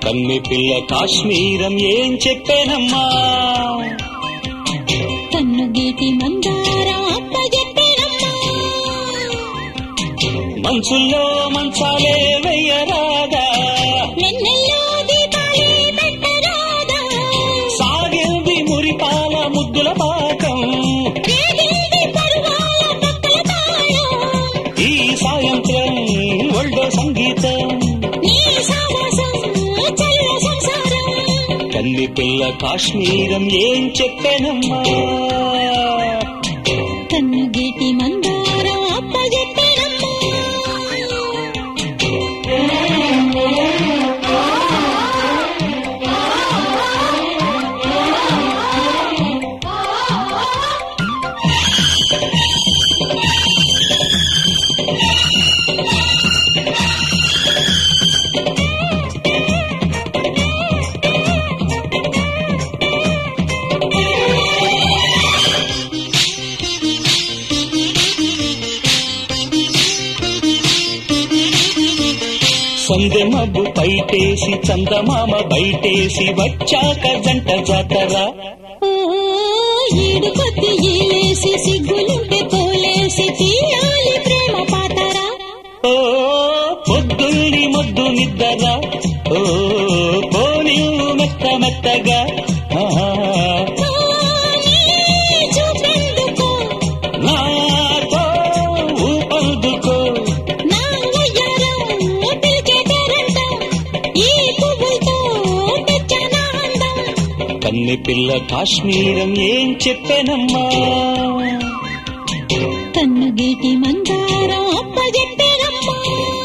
కన్ని పిల్ల కాశ్మీరం ఏం చెప్పానమ్మా కన్ను గీటి మందారం అప్పజెప్పినమ్మా మంచుల్లో మంచాలే వెయ్యరాదా వెన్నెల్లో దీపాలే పెట్టరాదా సాగింది మురిపాల ముద్దుల పాకం రేగింది పరువాల పక్కల తాళం ఈ సాయంత్రం ఒళ్ళో సంగీతం నీ సావాసం చల్ల సంసారం కన్ని పిల్ల కాశ్మీరం ఏం చెప్పానమ్మా కన్ను గీటి మందారం అప్పజెప్పినమ్మా సందె మబ్బు పైటేసి చందమామ బయటేసి వచ్చాక జంట జాతరా ఓ ఈడు కొద్ది ఈలేసి సిగ్గులుంటే పోలేసి తీయాలి ప్రేమ పాతరా ఓ పొద్దుల్లి మొద్దు నిద్దరా ఓ పోనీ మెత్త మెత్తగా ఆహా, చూపెందుకో నాతో ఊపందుకో నా వయ్యారం పిలిచే పేరంటం ఈ పువ్వులతో తెచ్చానా అందం కన్ని పిల్ల కాశ్మీరం ఏం చెప్పానమ్మా కన్ను గీటి మందారం అప్పజెప్పినమ్మా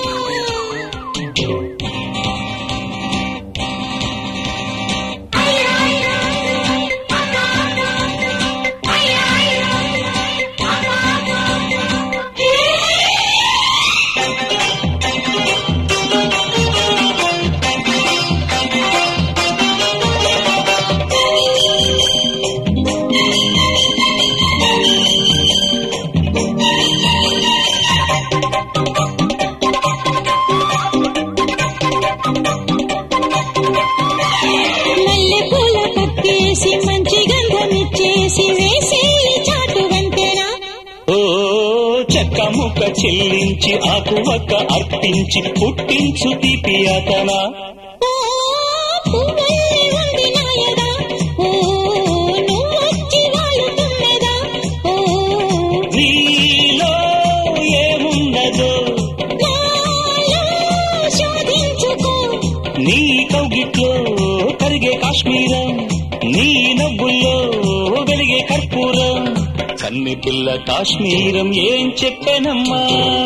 మల్లె పూల పక్కేసి మంచి గంధమిచ్చేసి వేసి చాటు వెంటేనా ఓ చెక్క ముక్క చెల్లించి ఆకువక్క అర్పించి పుట్టించు తీపి అతనా ఓ పువ్వల్లి ఉంది నాయదా ఓ నువ్వొచ్చి వాలుతున్నదా ఓ నీలో ఏమున్నదో నాలో శోధించుకో నీ కౌగిట్లో కరిగే కాశ్మీరం నీ నవ్వుల్లో వెలిగే కర్పూరం కన్ని పిల్ల కాశ్మీరం ఏం చెప్పానమ్మా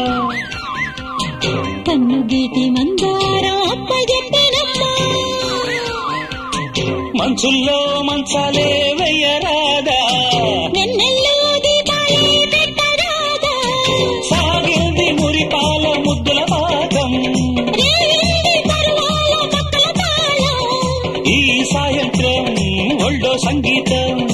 కన్ను గీటి మందారం అప్పజెప్పినమ్మా మంచుల్లో మంచాలే వెయ్యరాదా వెన్నెల్లో దీపాలే పెట్టరాదా సాగింది మురిపాల ముద్దుల పాదం రేగింది పరువాల పక్కల తాళం ఈ సాయంత్రం ఒళ్ళో సంగీతం